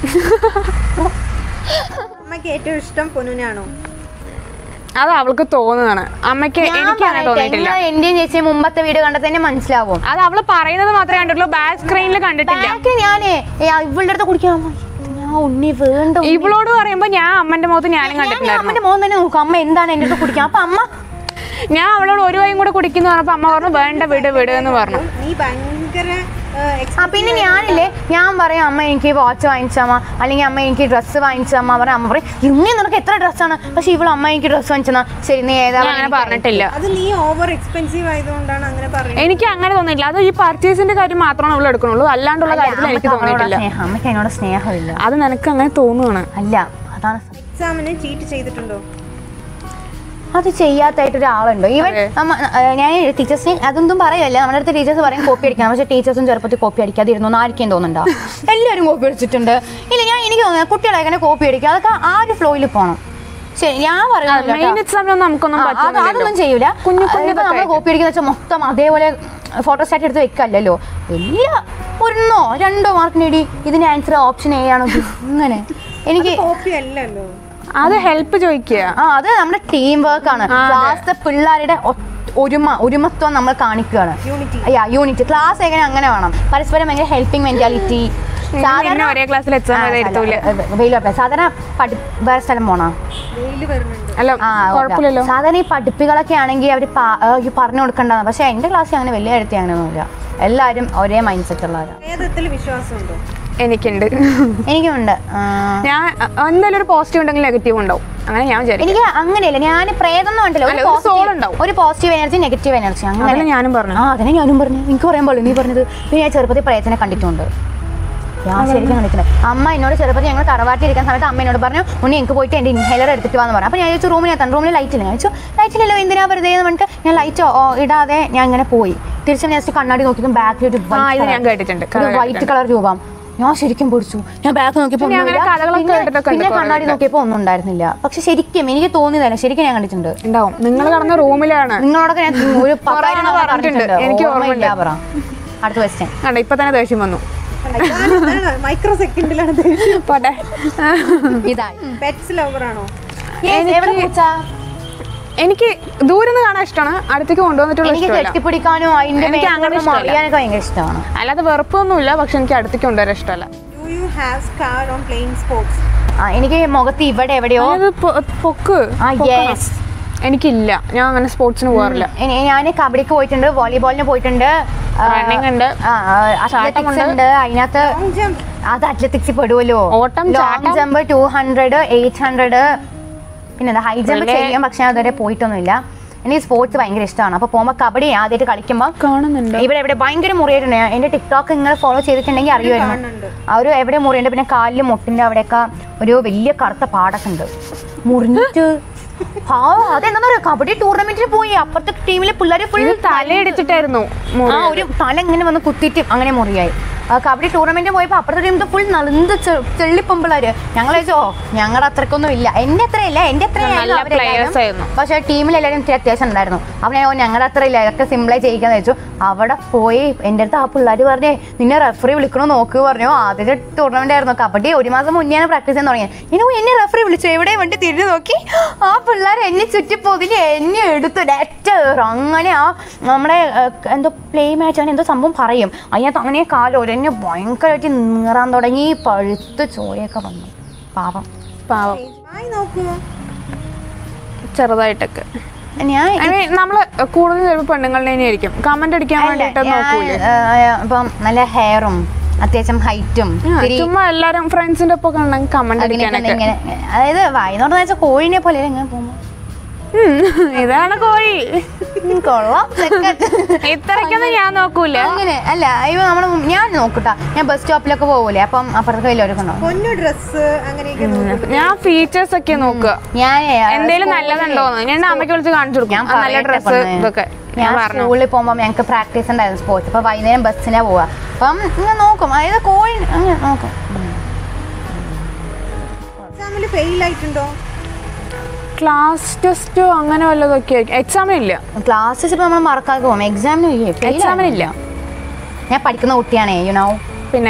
അമ്മയ്ക്ക് ഏറ്റവും ഇഷ്ടം പൊന്നുനാണോ അത് അവൾക്ക് തോന്നുന്നതാണ് അമ്മയ്ക്ക് ഞാൻ എനിക്ക് അങ്ങനെ പറയട്ടെ, തോന്നിയിട്ടില്ല നിങ്ങൾ എന്റെയും ചേച്ചി മുമ്പത്തെ വീഡിയോ കണ്ടാൽ തന്നെ മനസ്സിലാവും അത് അവള് പറയുന്നത് മാത്രമേ കണ്ടിട്ടുള്ളൂ ബാക്ക് സ്ക്രീനിൽ കണ്ടിട്ടില്ല ബാക്കിൽ ഞാനേ ഏ, ഇവളുടെ അടുത്ത് കുടിക്കാൻ ഞാൻ ഉണ്ണി വേണ്ട ഉണ്ണി. ഇവളോട് പറയുമ്പോ ഞാൻ അമ്മന്റെ മുഖത്ത് ഞാനും ഞാൻ കണ്ടിട്ടില്ലായിരുന്നു അമ്മന്റെ മോൻ തന്നെ നോക്കും അമ്മ എന്താണ് എന്റെ അടുത്ത് കുടിക്കാൻ അപ്പൊ അമ്മ ഞാൻ അവളോട് ഒരു വൈയും കൂടെ കുടിക്കുന്നു പറഞ്ഞപ്പോ അമ്മ പറഞ്ഞു വേണ്ട വിട് വിട് എന്ന് പറഞ്ഞു നീ ഭയങ്കര ആ പിന്നെ ഞാനില്ലേ ഞാൻ പറയും അമ്മ എനിക്ക് വാച്ച് വാങ്ങിച്ചമ്മ അല്ലെങ്കിൽ അമ്മ എനിക്ക് ഡ്രസ്സ് വാങ്ങിച്ചമ്മ പറയാം അമ്മ പറയും ഇങ്ങനെ നിനക്ക് എത്ര ഡ്രസ്സാണ് പക്ഷെ ഇവിടെ അമ്മ എനിക്ക് ഡ്രസ്സ് വാങ്ങിച്ചെന്നാ ശരി നീ ഏതാ ഞാൻ അങ്ങനെ പറഞ്ഞിട്ടില്ല അത് നീ ഓവർ എക്സ്പെൻസീവ് ആയതുകൊണ്ടാണ് അങ്ങനെ പറയുന്നത് എനിക്ക് അങ്ങനെ തോന്നിയില്ല അത് ഈ പർച്ചേസിന്റെ കാര്യം മാത്രമാണ് അവൾ എടുക്കണുള്ളൂ അല്ലാണ്ടുള്ള കാര്യത്തിൽ എനിക്ക് തോന്നിയിട്ടില്ല സ്നേഹം അമ്മയ്ക്ക് എന്നോട് സ്നേഹമില്ല അത് നിനക്ക് അങ്ങനെ തോന്നുകയാണ് അല്ല അതാണ് സത്യം. എക്സാമിന് ചീറ്റ് ചെയ്തിട്ടുണ്ടോ അത് ചെയ്യാത്തായിട്ട് ഒരാളുണ്ടോ ഈവൻ അതെ. ഞാൻ ടീച്ചേഴ്സിനെ അതൊന്നും പറയല്ല നമ്മുടെ അടുത്ത് ടീച്ചേഴ്സ് പറയും കോപ്പി അടിക്കണം പക്ഷേ ടീച്ചേഴ്സും ചെറുപ്പത്തിൽ കോപ്പി അടിക്കാതിരുന്നു എന്ന് ആർക്കും തോന്നുന്നുണ്ടോ എല്ലാവരും കോപ്പി അടിച്ചിട്ടുണ്ട് ഇല്ല ഞാൻ എനിക്ക് തോന്നുന്നത് കുട്ടികളെ എങ്ങനെ കോപ്പി അടിക്കുക അതൊക്കെ ആ ഒരു ഫ്ലോയിൽ പോകണം ശരി ഞാൻ പറയുന്നില്ല മെയിൻ കേട്ടോ. എക്സാമിനൊന്നും നമുക്കൊന്നും ആ, അത് പറ്റുന്നില്ലല്ലോ അതൊന്നും ചെയ്യൂല കുഞ്ഞു കുഞ്ഞു ഇപ്പൊ നമ്മൾ കോപ്പി അടിക്കുന്ന വെച്ചാൽ മൊത്തം അതേപോലെ ഫോട്ടോസ്റ്റാറ്റ് എടുത്ത് വെക്കല്ലല്ലോ വലിയ ഒരെണ്ണോ രണ്ടോ മാർക്ക് നേടി ഇതിന് ആൻസർ ഓപ്ഷൻ എ ആണോ ഇത്? അങ്ങനെ എനിക്ക് കോപ്പി അല്ലല്ലോ അത് ഹെൽപ്പ് ചോദിക്കുക ആ അത് നമ്മുടെ ടീം വർക്ക് ആണ് ആ, അതെ. ക്ലാസ്സിലെ പിള്ളേരുടെ ഒ- ഒരുമ ഒരുമത്വം നമ്മൾ കാണിക്കുകയാണ് യൂണിറ്റി യാ യൂണിറ്റ് ക്ലാസ് എങ്ങനെ അങ്ങനെ വേണം പരസ്പരം ഭയങ്കര ഹെൽപ്പിംഗ് മെന്റാലിറ്റി പിന്നെ ഒരേ ക്ലാസ്സിൽ എക്സാം എഴുതൂല വെയിലോട്ടെ സാധാരണ പഠി വേറെ സ്ഥലം പോണോ വെയില് വരുന്നുണ്ട് അല്ല ആ കുഴപ്പമില്ലല്ലോ സാധാരണ ഈ പഠിപ്പികളൊക്കെ ആണെങ്കിൽ അവർ പറഞ്ഞു കൊടുക്കേണ്ടതാണ് പക്ഷെ എൻ്റെ ക്ലാസ്സിൽ അങ്ങനെ വലിയ കാര്യത്തിൽ അങ്ങനെയൊന്നുമില്ല എല്ലാവരും ഒരേ മൈൻഡ് സെറ്റ് ഉള്ളവരാണ് വേദത്തിൽ വിശ്വാസമുണ്ടോ എനിക്കുണ്ട് എനിക്കുണ്ട് ആ, ഞാൻ അ- എന്തായാലും ഒരു പോസിറ്റീവ് ഉണ്ടെങ്കിൽ നെഗറ്റീവ് ഉണ്ടാവും അങ്ങനെ ഞാൻ വിചാരിക്കും എനിക്ക് അങ്ങനെയല്ല ഞാൻ പ്രേതം എന്ന് പറഞ്ഞില്ല അല്ല, ഒരു ഒരു soul positive- ഉണ്ടാവും. ഒരു പോസിറ്റീവ് എനർജി നെഗറ്റീവ് എനർജി അങ്ങനെ അതല്ല ഞാനും പറഞ്ഞു ആ അതിനെ ഞാനും പറഞ്ഞു എനിക്ക് പറയാൻ പാടില്ല നീ പറഞ്ഞത് പിന്നെ ഞാൻ ചെറുപ്പത്തിൽ പ്രയത്തിനെ കണ്ടിട്ടുണ്ട് ഞാൻ ശരിക്കും കണ്ടിട്ടുണ്ട് അമ്മ എന്നോട് ചെറുപ്പത്തിൽ ഞങ്ങൾ തറവാട്ടിൽ ഇരിക്കുന്ന സമയത്ത് അമ്മ എന്നോട് പറഞ്ഞു ഉണ്ണി എനിക്ക് പോയിട്ട് എൻ്റെ ഇൻഹേലർ എടുത്തിട്ട് വാന്ന് പറഞ്ഞു അപ്പോൾ ഞാൻ ചോദിച്ചു റൂമിനകത്താണ് റൂമിൽ ലൈറ്റ് ഇല്ല ഞാൻ ചോദിച്ചു ലൈറ്റ് ഇല്ലല്ലോ എന്തിനാ വെറുതെ എന്ന് പറഞ്ഞിട്ട് ഞാൻ ലൈറ്റ് ഇടാതെ ഞാൻ ഇങ്ങനെ പോയി തിരിച്ച് ജസ്റ്റ് കണ്ണാടി നോക്കിയതും ബാക്കിൽ ഒരു ആ ഇത് ഞാൻ കേട്ടിട്ടുണ്ട് കഥ വൈറ്റ് കേട്ടിട്ടുണ്ട്. കളർ രൂപം ഞാൻ ശരിക്കും പൊടിച്ചു ഞാൻ ബാക്ക് നോക്കിയപ്പോൾ പിന്നെ അങ്ങനെ ഒന്നുമില്ല. കഥകളൊക്കെ പിന്നെ- കേട്ടിട്ടൊക്കെ ഉണ്ട് പിന്നെ കുറേ കണ്ണാടി ഒക്കെ. നോക്കിയപ്പോൾ ഒന്നും ഉണ്ടായിരുന്നില്ല പക്ഷെ ശരിക്കും എനിക്ക് തോന്നിയതല്ല ശരിക്കും ഞാൻ കണ്ടിട്ടുണ്ട് ഉണ്ടാവും നിങ്ങൾ കടന്ന റൂമിലാണ് നിങ്ങളോടൊക്കെ ഞാൻ ഒരു പത്തായിരം തവണ തവണ പറഞ്ഞിട്ടുണ്ട്. പറഞ്ഞിട്ടുണ്ട് എനിക്ക് ഓർമ്മയില്ല ഓർമ്മയുണ്ട്. പറ അടുത്ത ക്വസ്റ്റ്യൻ കണ്ട ഇപ്പൊ തന്നെ ദേഷ്യം വന്നു മൈക്രോ സെക്കൻഡിലാണ് പോട്ടെ ഇതായി പെറ്റ്സ് ലവർ ആണോ എവിടെ പൂച്ച എനിക്ക് ദൂരെ നിന്ന് കാണാൻ ഇഷ്ടമാണ് അടുത്തേക്ക് കൊണ്ടുവന്നിട്ടുള്ള എനിക്ക് ഇഷ്ടമല്ല കെട്ടിപ്പിടിക്കാനും അതിന്റെ എനിക്ക് അങ്ങനെ മേൽക്കൂടെ ഇഷ്ടമല്ല. മറിയാനൊക്കെ ഭയങ്കര ഇഷ്ടമാണ് അല്ലാതെ വെറുപ്പൊന്നുമില്ല പക്ഷെ എനിക്ക് അടുത്തേക്ക് കൊണ്ടുവരാൻ ഇഷ്ടമല്ല do you have scar on playing sports ആ എനിക്ക് മുഖത്ത് ഇവിടെ എവിടെയോ അതായത് പൊ- പൊക്ക് ആ പൊക്കണം. യെസ് എനിക്കില്ല ഞാൻ അങ്ങനെ സ്പോർട്സിന് പോകാറില്ല ഞാൻ കബഡിക്ക് പോയിട്ടുണ്ട് വോളിബോളിന് പോയിട്ടുണ്ട് Running ഉണ്ട്. അത്ലറ്റിക്സ് ഉണ്ട് അതിനകത്ത് ലോങ് ജംപ് അത് അത്ലറ്റിക്സിൽ പെടുമല്ലോ ഓട്ടം, ലോങ് ചാട്ടം. Jump two hundred eight hundred പിന്നെ ഹൈ ജമ്പ് Relay. ചെയ്യാം പക്ഷെ ഞാൻ അതുവരെ പോയിട്ടൊന്നുമില്ല എനിക്ക് സ്പോർട്സ് ഭയങ്കര ഇഷ്ടമാണ് അപ്പോൾ പോകുമ്പോൾ കബഡി ആദ്യമായിട്ട് കളിക്കുമ്പോൾ കാണുന്നുണ്ട് ഇവിടെ എവിടെ ഭയങ്കര മുറിയായിട്ടുണ്ട് ഞാൻ എൻ്റെ ടിക്ടോക്ക് നിങ്ങൾ ഫോളോ ചെയ്തിട്ടുണ്ടെങ്കിൽ അറിയുമായിരുന്നു കാണുന്നുണ്ട്. ആ ഒരു എവിടെ മുറിയുണ്ട് പിന്നെ കാലിൽ മുട്ടിൻ്റെ അവിടെയൊക്കെ ഒരു വലിയ കറുത്ത പാടൊക്കെ ഉണ്ട് മുറിഞ്ഞിട്ട് ആ അതെന്താ പറയുക കബഡി ടൂർണമെന്റിന് പോയി അപ്പുറത്തെ ടീമിലെ പിള്ളേർ ഫുൾ ഇത് തലയിടിച്ചിട്ടായിരുന്നു മുറി. ആ ഒരു തല ഇങ്ങനെ വന്ന് കുത്തിയിട്ട് അങ്ങനെ മുറിയായി ആ, കബഡി ടൂർണമെന്റ് പോയപ്പോൾ അപ്പുറത്തെ ടീമിൽ ഫുൾ നളുന്ത് ചെള്ളിപ്പൊമ്പിള്ളേര് ഞങ്ങൾ ചോദിച്ചോ ഞങ്ങളുടെ അത്രക്കൊന്നും ഇല്ല എന്റെ അത്രയില്ല എന്റെ അത്രയായിരുന്നു നല്ല അവരെല്ലാവരും. players ആയിരുന്നു. പക്ഷേ ടീമിലെല്ലാവരും ഇത്തിരി അത്യാവശ്യം ഉണ്ടായിരുന്നു അപ്പോൾ ഞാൻ ഓ, ഞങ്ങളുടെ അത്ര ഇല്ല ഇതൊക്കെ സിമ്പിളായി ചെയ്യിക്കാന്ന് വെച്ചു അവിടെ പോയി എൻ്റെ അടുത്ത് ആ പിള്ളേർ പറഞ്ഞേ നിന്നെ റെഫറി വിളിക്കണോ നോക്ക് പറഞ്ഞു ആദ്യത്തെ ടൂർണമെന്റ് ആയിരുന്നു കബഡി ഒരു മാസം മുന്നെയാണ് പ്രാക്ടീസ് ചെയ്യാൻ തുടങ്ങിയത് ഇനി എന്നെ റെഫറി വിളിച്ചു എവിടെ വേണ്ടി തിരിഞ്ഞു നോക്കി ആ പിള്ളേർ എന്നെ ചുറ്റി പൊതിഞ്ഞ് എന്നെ എടുത്തു ഡെറ്റ് അങ്ങനെ ആ നമ്മുടെ ഏഹ്, എന്തോ പ്ലേ മാച്ച് ആണ് എന്തോ സംഭവം പറയും അതിനകത്ത് അങ്ങനെ കാലം ഒരഞ്ഞ് ഭയങ്കരമായിട്ട് നീറാൻ തുടങ്ങി പഴുത്ത് ചോരയൊക്കെ വന്നു പാവം പാവം ആയി നോക്കൂ ചെറുതായിട്ടൊക്കെ ഞാൻ I mean, നമ്മള് കൂടുതൽ ചിലപ്പോൾ പെണ്ണുങ്ങളുടെ തന്നെ ആയിരിക്കും കമന്റ് അടിക്കാൻ അല്ല, വേണ്ടിട്ട് ഞാൻ, നോക്കൂലേ ഏഹ്, ഇപ്പം നല്ല ഹെയറും അത്യാവശ്യം ഹൈറ്റും ആ, ചുമ്മാ എല്ലാരും ഫ്രണ്ട്സിന്റെ ഒപ്പം കണ്ടെങ്കിൽ കമന്റ് അടിക്കാനൊക്കെ ഇങ്ങനെ അതായത് വായിന്നോട്ടെന്ന് വെച്ചാൽ കോഴിനെ പോലെ ഇങ്ങനെ പോകുമ്പോ ഉം, ഇതാണ് കോഴി ഉം, കൊള്ളാം second. ഇത്രയ്ക്കൊന്നും ഞാൻ നോക്കൂല അങ്ങനെ അല്ല അയ്യോ നമ്മള് ഞാൻ നോക്കൂട്ടാ ഞാൻ ബസ് സ്റ്റോപ്പിലൊക്കെ പോകൂലേ അപ്പം അപ്പുറത്തൊക്കെ വലിയവരൊക്കെ ഉണ്ടാവും പൊന്നു ഡ്രസ്സ് അങ്ങനെയൊക്കെ നോക്കൂ ഞാൻ ഫീച്ചേഴ്സ് ഒക്കെ നോക്കുക ഞാൻ എന്തേലും നല്ലതുണ്ടോന്ന് ഞാൻ എൻ്റെ അമ്മയ്ക്ക് വിളിച്ച് കാണിച്ചു കൊടുക്കും ഞാൻ ആ, നല്ല പറയട്ടെ ഡ്രസ്സ് പെണ്ണേ. ഇതൊക്കെ ഞാൻ ഞാൻ പറഞ്ഞു സ്കൂളിൽ പോകുമ്പോൾ ഞങ്ങൾക്ക് പ്രാക്ടീസ് ഉണ്ടായിരുന്നു സ്പോർട്സ് അപ്പൊ വൈകുന്നേരം ബസ്സിനാ പോവാ അപ്പം ഇങ്ങനെ നോക്കും അതായത് കോഴി അങ്ങനെ നോക്കും എക്സാമിൽ ഫെയിൽ ആയിട്ടുണ്ടോ ക്ലാസ് ടെസ്റ്റോ അങ്ങനെ വല്ലതൊക്കെ ആയിരിക്കും എക്സാമിനില്ല ക്ലാസ്സസ് ഇപ്പൊ നമ്മൾ മറക്കാതെ പോകും എക്സാമിന് എക്സാമിനില്ല ഞാൻ പഠിക്കുന്ന കുട്ടിയാണേ യു നോ പിന്നെ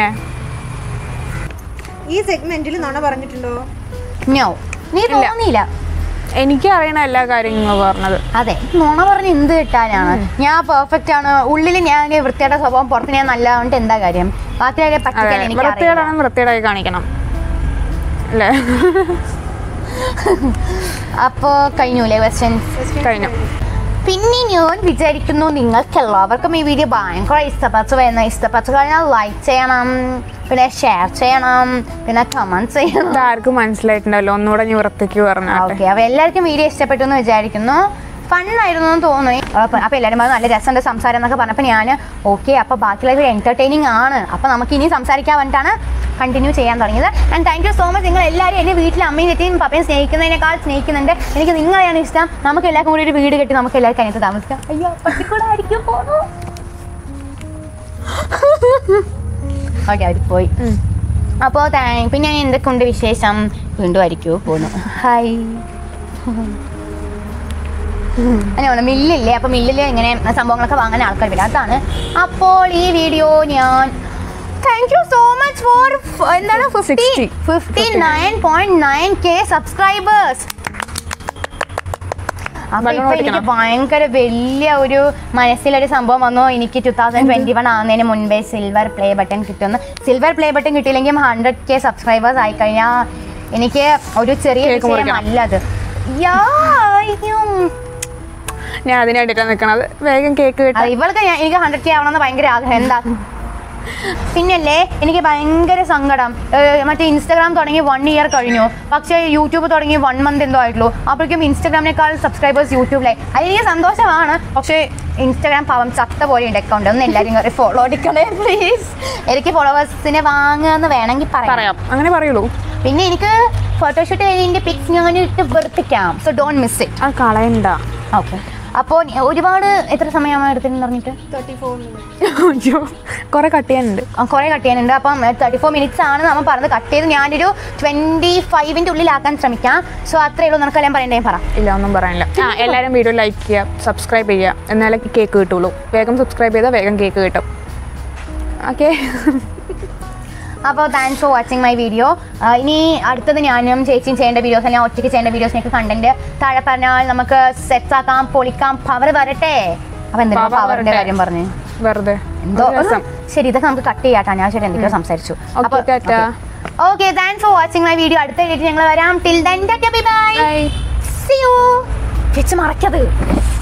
ഈ സെഗ്മെന്റിൽ നുണ പറഞ്ഞിട്ടുണ്ടോ നോ നീ തോന്നിയില്ല എനിക്ക് അറിയണ എല്ലാ കാര്യങ്ങളും പറഞ്ഞത് അതെ നുണ പറഞ്ഞ് എന്ത് കിട്ടാനാണ് ഞാൻ പെർഫെക്റ്റ് ആണ് ഉള്ളിൽ ഞാൻ വൃത്തിയുടെ സ്വഭാവം പുറത്ത് ഞാൻ നല്ലതുകൊണ്ട് എന്താ കാര്യം ബാക്കിയൊക്കെ അതെ പറ്റിക്കാൻ എനിക്ക് അറിയില്ല. വൃത്തികേടാണ് വൃത്തികേടായി കാണിക്കണം അല്ലേ അപ്പോ കഴിഞ്ഞൂലേ ക്വസ്റ്റ്യൻസ് കഴിഞ്ഞു പിന്നെ ഞാൻ വിചാരിക്കുന്നു നിങ്ങൾക്ക് എല്ലാവർക്കും ഈ വീഡിയോ ഭയങ്കര ഇഷ്ടപ്പെട്ടു വരുന്ന ഇഷ്ടപ്പെട്ടു കഴിഞ്ഞാൽ ലൈക്ക് ചെയ്യണം പിന്നെ ഷെയർ ചെയ്യണം പിന്നെ കമന്റ് ചെയ്യണം ഇതാർക്കും മനസ്സിലായിട്ടുണ്ടല്ലോ ഒന്നുകൂടെ ഞാൻ വൃത്തിക്ക് പറഞ്ഞാട്ടെ ഓക്കെ അപ്പൊ എല്ലാവർക്കും വീഡിയോ ഇഷ്ടപ്പെട്ടു എന്ന് വിചാരിക്കുന്നു ഫണ്ണായിരുന്നു എന്ന് തോന്നി അപ്പൊ അപ്പൊ എല്ലാവരും പറഞ്ഞു നല്ല രസമുണ്ട് സംസാരം എന്നൊക്കെ പറഞ്ഞപ്പോൾ ഞാൻ ഓക്കെ അപ്പൊ ബാക്കിയുള്ളവർ എന്റർടൈനിങ് ആണ് അപ്പൊ നമുക്ക് ഇനി സംസാരിക്കാൻ വേണ്ടിയിട്ടാണ് കണ്ടിന്യൂ ചെയ്യാൻ തുടങ്ങിയത് and thank you so much നിങ്ങൾ എല്ലാവരും എൻ്റെ വീട്ടിൽ അമ്മയും തെറ്റിയും പപ്പയും സ്നേഹിക്കുന്നതിനേക്കാൾ സ്നേഹിക്കുന്നുണ്ട് എനിക്ക് നിങ്ങളെയാണ് ഇഷ്ടം നമുക്ക് എല്ലാവർക്കും കൂടി ഒരു വീട് കെട്ടി നമുക്ക് എല്ലാവർക്കും അതിനകത്ത് താമസിക്കാം അയ്യോ പട്ടിക്കൂടെ ആയിരിക്കും പോണു ഓക്കെ അവർ പോയി അപ്പോൾ താങ്ക് പിന്നെ എന്തൊക്കെയുണ്ട് വിശേഷം വീണ്ടും ആയിരിക്കുമോ പോന്നു ഹായ് അങ്ങനെ മില്ലില്ലേ അപ്പോൾ മില്ലിൽ ഇങ്ങനെ സംഭവങ്ങളൊക്കെ വാങ്ങാൻ ആൾക്കാർ വരും അതാണ് അപ്പോൾ ഈ വീഡിയോ ഞാൻ thank you so much for എന്താണ് fifty 60. Fifty nine point nine K subscribers അപ്പൊ ബലൂൺ ഇപ്പൊ എനിക്ക് പൊട്ടിക്കണം. ഭയങ്കര വലിയ ഒരു മനസ്സിലൊരു സംഭവം വന്നു എനിക്ക് ടു തൗസൻഡ് ട്വന്റി വൺ ആവുന്നതിന് മുൻപേ സിൽവർ പ്ലേ ബട്ടൺ കിട്ടുന്നു സിൽവർ പ്ലേ ബട്ടൺ കിട്ടിയില്ലെങ്കിൽ ഹൺഡ്രഡ് കെ സബ്സ്ക്രൈബേഴ്സ് ആയി കഴിഞ്ഞാൽ എനിക്ക് ഒരു ചെറിയ കേക്ക് മുറിക്കണം. വിഷയമല്ല അത് യാ അയ്യോ. ഞാൻ അതിന് വേണ്ടിയിട്ടാണ് നിൽക്കണത് വേഗം കേക്ക് അത് കിട്ടാം ഇവൾക്ക് ഞാൻ എനിക്ക് ഹൺഡ്രഡ് കെ ആവണമെന്ന് ഭയങ്കര ആഗ്രഹം എന്താ പിന്നല്ലേ എനിക്ക് ഭയങ്കര സങ്കടം ഏഹ് മറ്റേ ഇൻസ്റ്റാഗ്രാം തുടങ്ങി വൺ ഇയർ കഴിഞ്ഞു പക്ഷേ യൂട്യൂബ് തുടങ്ങി വൺ മന്ത് എന്തോ ആയിട്ടുള്ളൂ അപ്പോഴേക്കും ഇൻസ്റ്റാഗ്രാമിനേക്കാൾ സബ്സ്ക്രൈബേഴ്സ് യൂട്യൂബിലായി അത് എനിക്ക് സന്തോഷമാണ് പക്ഷേ ഇൻസ്റ്റാഗ്രാം പാവം ചത്ത പോലെയുണ്ട് അക്കൗണ്ട് ഒന്ന് എല്ലാവരും കയറി ഫോളോ അടിക്കണേ പ്ലീസ് എനിക്ക് ഫോളോവേഴ്സിനെ വാങ്ങുമെന്ന് വേണമെങ്കിൽ പറയാം പറയാം അങ്ങനെ പറയുള്ളൂ പിന്നെ എനിക്ക് ഫോട്ടോഷൂട്ട് കഴിഞ്ഞതിൻ്റെ പിക്സ് ഞാൻ ഇട്ട് വെറുപ്പിക്കാം സോ ഡോണ്ട് മിസ് ഇറ്റ് അത് കളയണ്ട ഓക്കെ അപ്പോൾ ഒരുപാട് എത്ര സമയമാണ് എടുത്തെന്ന് പറഞ്ഞിട്ട് തേർട്ടി ഫോർ മിനിറ്റ് അയ്യോ കുറെ കട്ട് ചെയ്യാനുണ്ട് കുറേ കട്ട് ചെയ്യാനുണ്ട് അപ്പം തേർട്ടി ഫോർ മിനിറ്റ്സ് ആണ് നമ്മൾ പറഞ്ഞത് കട്ട് ചെയ്ത് ഞാനൊരു ട്വൻറ്റി ഫൈവിൻ്റെ ഉള്ളിലാക്കാൻ ശ്രമിക്കാം സോ അത്രയേ ഉള്ളൂ നിനക്കെല്ലാം പറയണ്ടേ പറ ഇല്ല ഒന്നും പറയാനില്ല ആ എല്ലാവരും വീഡിയോ ലൈക്ക് ചെയ്യുക സബ്സ്ക്രൈബ് ചെയ്യുക എന്നാലേ കേക്ക് കിട്ടുള്ളൂ വേഗം സബ്സ്ക്രൈബ് ചെയ്താൽ വേഗം കേക്ക് കിട്ടും ഓക്കെ അപ്പോൾ thanks for watching my video ഇനി അടുത്തത് ഞാനും ചേച്ചിയും ചെയ്യേണ്ട വീഡിയോസ് ഞാൻ ഒറ്റയ്ക്ക് ചെയ്യേണ്ട വീഡിയോസിനൊക്കെ കണ്ടന്റ് താഴെ പറഞ്ഞാൽ നമുക്ക് സെറ്റ്സ് ആക്കാം പൊളിക്കാം പവർ വരട്ടെ അപ്പം എന്തിനാ Power പവറിന്റെ വരട്ടെ. കാര്യം പറഞ്ഞു വെറുതെ എന്തോ ഒരു രസം ശരി ഇതൊക്കെ നമുക്ക് കട്ട് ചെയ്യാട്ടാ ഞാൻ ശരി എന്തൊക്കെയോ സംസാരിച്ചു Okay, tata. Okay thanks for watching my video അടുത്ത വീഡിയോ ഞങ്ങൾ വരാം till then tata bye bye bye see you വെച്ച് മറക്കത്